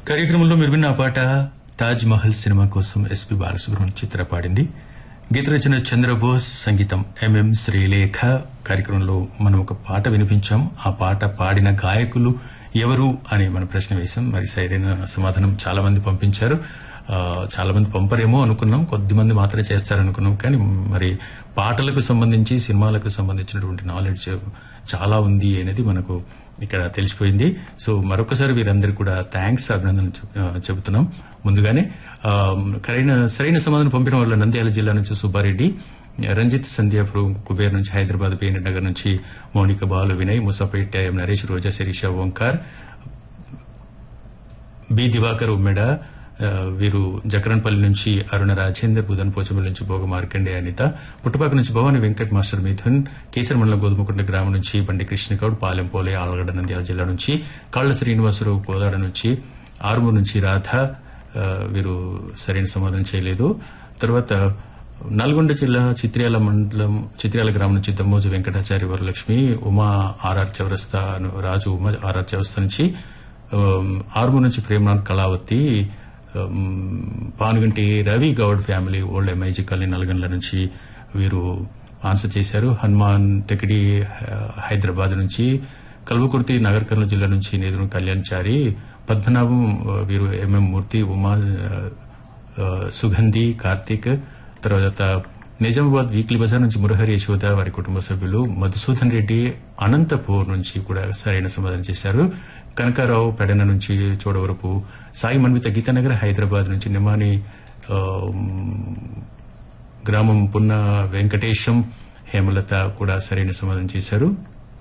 కార్యక్రమంలో మీరు విన్న ఆ పాట తాజ్ మహల్ సినిమా కోసం ఎస్పి బాలసుబ్రహ్మణ్యం చిత్ర పాడింది గీత రచన చంద్రబోస్ సంగీతం ఎంఎం శ్రీలేఖ కార్యక్రమంలో మనం ఒక పాట వినిపించాం ఆ పాట పాడిన గాయకులు ఎవరు అని మన ప్రశ్న వేశాం మరి సరైన సమాధానం చాలా మంది పంపించారు ఆ, చాలా మంది పంపరేమో అనుకున్నాం కొద్ది మంది మాత్రమే చేస్తారనుకున్నాం కానీ మరి పాటలకు సంబంధించి సినిమాలకు సంబంధించినటువంటి నాలెడ్జ్ చాలా ఉంది అనేది మనకు ఇక్కడ తెలిసిపోయింది సో మరొకసారి వీరందరికీ కూడా థ్యాంక్స్ అభినందన చెప్- ఆ, చెబుతున్నాం ముందుగానే ఆ, సరైన సరైన సమాధానం పంపిన వాళ్ళ నంద్యాల జిల్లా నుంచి సుబ్బారెడ్డి రంజిత్ సంధ్యాపురం కుబేర్ నుంచి హైదరాబాద్ పేనెట్ నగర్ నుంచి మౌనిక బాలు వినయ్ ముసాపేట్ ఎం నరేష్ రోజా శిరీష ఓంకార్ బి దివాకర్ ఉమ్మెడ ఆ, వీరు జకరన్పల్లి నుంచి అరుణ రాజేందర్ బుధన్ పోచమల్ నుంచి భోగ మార్కండే అనిత పుట్టుపాక నుంచి భవాని వెంకట్ మాస్టర్ మిథున్ కేసర్ మండలం గోధుమకుంట గ్రామం నుంచి బండి కృష్ణగౌడ్ పాలెం పోలే ఆలగడ్డ నంద్యాల జిల్లా నుంచి కాళ్ల శ్రీనివాసరావు కోదాడ నుంచి ఆరుమూరు నుంచి రాధ ఆ, వీరు సరైన సమాధానం చేయలేదు తర్వాత నల్గొండ జిల్లా చిత్ర్యాల మండలం చిత్ర్యాల గ్రామం నుంచి దమ్మోజు వెంకటాచారి వరలక్ష్మి ఉమా ఆర్ఆర్ చౌరస్తా అను- రాజు ఉమా ఆర్ఆర్ చౌరస్తా నుంచి ఆమ్, ఆర్మూర్ నుంచి ప్రేమనాథ్ కళావతి ఆమ్, Panuganti Ravi Goud family old MIG colony Nalgonda నుంచి వీరు ఆన్సర్ చేశారు హనుమాన్ టెకిడి హైదరాబాద్ నుంచి కల్వకుర్తి నగర్ కర్నూలు జిల్లా నుంచి నేదురు కళ్యాణ్చారి పద్మనాభం ఆ, వీరు ఎంఎం మూర్తి ఉమా ఆ, ఆ, సుగంధి కార్తీక్ తర్వాత నిజామాబాద్ వీక్లీ బజార్ నుంచి మురహరి యశోద వారి కుటుంబ సభ్యులు మధుసూదన్ రెడ్డి అనంతపూర్ నుంచి కూడా సరైన సమాధానం చేశారు కనకారావు పెడన నుంచి చోడవరపు సాయి మన్విత గీతానగర్ హైదరాబాద్ నుంచి నిమాని ఆ, గ్రామం పున్న వెంకటేశం హేమలత కూడా సరైన సమాధానం చేశారు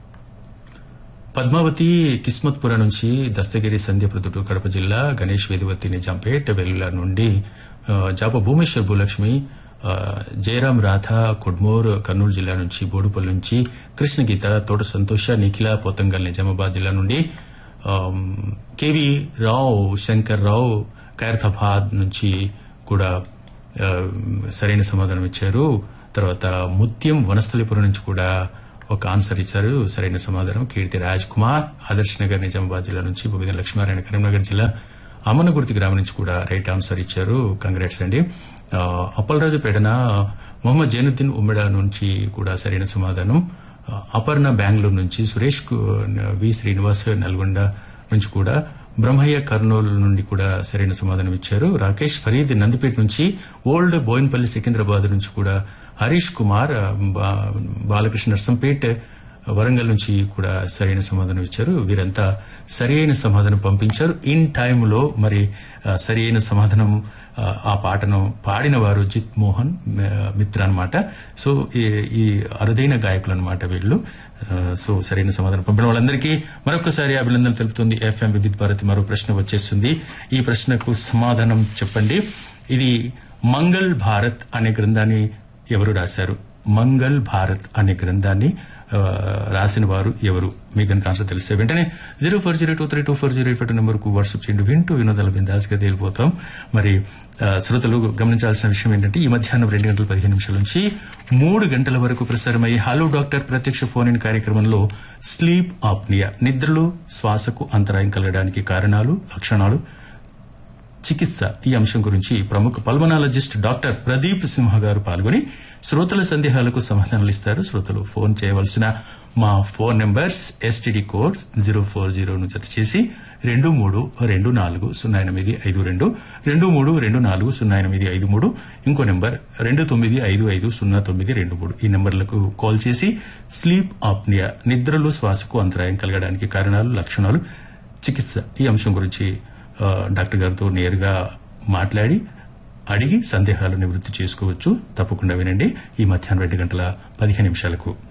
పద్మావతి కిస్మత్పుర నుంచి దస్తగిరి సంధ్యప్రదుడు కడప జిల్లా గణేష్ వేదివతి నిజాంపేట్ వెల్లుల నుండి ఆ, జాప భూమేశ్వర్ భూలక్ష్మి ఆ, జయరాం రాధ కొడ్మూర్ కర్నూలు జిల్లా నుంచి బోడుపల్లి నుంచి కృష్ణగీత తోట సంతోష నిఖిల పోతంగల్ నిజామాబాద్ జిల్లా నుండి ఆమ్, కేవి రావు శంకర్ రావు ఖైరతాబాద్ నుంచి కూడా ఆ, సరైన సమాధానం ఇచ్చారు తర్వాత ముత్యం వనస్థలిపురం నుంచి కూడా ఒక ఆన్సర్ ఇచ్చారు సరైన సమాధానం కీర్తి రాజ్ కుమార్ ఆదర్శ్ నగర్ నిజామాబాద్ జిల్లా నుంచి బొగిన లక్ష్మారాయణ కరీంనగర్ జిల్లా అమ్మనగుర్తి గ్రామం నుంచి కూడా రైట్ ఆన్సర్ ఇచ్చారు కంగ్రాట్స్ అండి ఆ, అప్పలరాజు పేడన మొహమ్మద్ జైనుద్దీన్ ఉమ్మెడ నుంచి కూడా సరైన సమాధానం ఆ, అపర్ణ బెంగళూరు నుంచి సురేష్ కు- వి శ్రీనివాస్ నల్గొండ నుంచి కూడా బ్రహ్మయ్య కర్నూలు నుండి కూడా సరైన సమాధానం ఇచ్చారు రాకేష్ ఫరీద్ నందిపేట నుంచి ఓల్డ్ బోయిన్పల్లి సికింద్రాబాద్ నుంచి కూడా హరీష్ కుమార్ ఆ, బా- బాలకృష్ణ నర్సంపేట్ వరంగల్ నుంచి కూడా సరైన సమాధానం ఇచ్చారు వీరంతా సరైన సమాధానం పంపించారు ఇన్ టైంలో మరి ఆ, సరైన సమాధానం ఆ, ఆ పాటను పాడిన వారు జిత్ మోహన్ ఆ, మిత్ర అనమాట సో ఈ- ఈ అరుదైన గాయకులు అనమాట వీళ్ళు ఆ, సో సరైన సమాధానం పంపిన వాళ్ళందరికీ మరొకసారి అభినందనలు తెలుపుతుంది ఎఫ్ఎం వివిధ్ భారతి మరో ప్రశ్న వచ్చేస్తుంది ఈ ప్రశ్నకు సమాధానం చెప్పండి ఇది మంగళ్ భారత్ అనే గ్రంథాన్ని ఎవరు రాశారు మంగళ్ భారత్ అనే గ్రంథాన్ని ఆ, రాసిన వారు ఎవరు మీకు కనుక ఆన్సర్ తెలిస్తే వెంటనే zero four zero two three two four zero eight నెంబర్కు వాట్సాప్ చేయండి వింటూ వినోదాల బిందాస్గా తేలిపోతాం మరి ఆ, శ్రోతలు గమనించాల్సిన విషయం ఏంటంటే ఈ మధ్యాహ్నం రెండు గంటల పదిహేను నిమిషాల నుంచి మూడు గంటల వరకు ప్రసారమయ్యే హలో డాక్టర్ ప్రత్యక్ష ఫోన్ ఇన్ కార్యక్రమంలో స్లీప్ ఆప్నియా నిద్రలో శ్వాసకు అంతరాయం కలగడానికి కారణాలు లక్షణాలు చికిత్స ఈ అంశం గురించి ప్రముఖ పల్మనాలజిస్ట్ డాక్టర్ ప్రదీప్ సింహ గారు పాల్గొని శ్రోతల సందేహాలకు సమాధానాలు ఇస్తారు శ్రోతలు ఫోన్ చేయవలసిన మా phone numbers STD code zero four జీరోను జత చేసి రెండు మూడు రెండు నాలుగు సున్నా ఎనిమిది ఐదు రెండు రెండు మూడు రెండు నాలుగు సున్నా ఎనిమిది ఐదు మూడు ఇంకో నెంబర్ రెండు తొమ్మిది ఐదు ఐదు సున్నా తొమ్మిది రెండు మూడు ఈ నెంబర్లకు కాల్ చేసి స్లీప్ ఆప్నియా నిద్రలో శ్వాసకు అంతరాయం కలగడానికి కారణాలు లక్షణాలు చికిత్స ఈ అంశం గురించి ఆ, డాక్టర్ గారితో నేరుగా మాట్లాడి అడిగి సందేహాలు నివృత్తి చేసుకోవచ్చు తప్పకుండా వినండి ఈ మధ్యాహ్నం రెండు గంటల పదిహేను నిమిషాలకు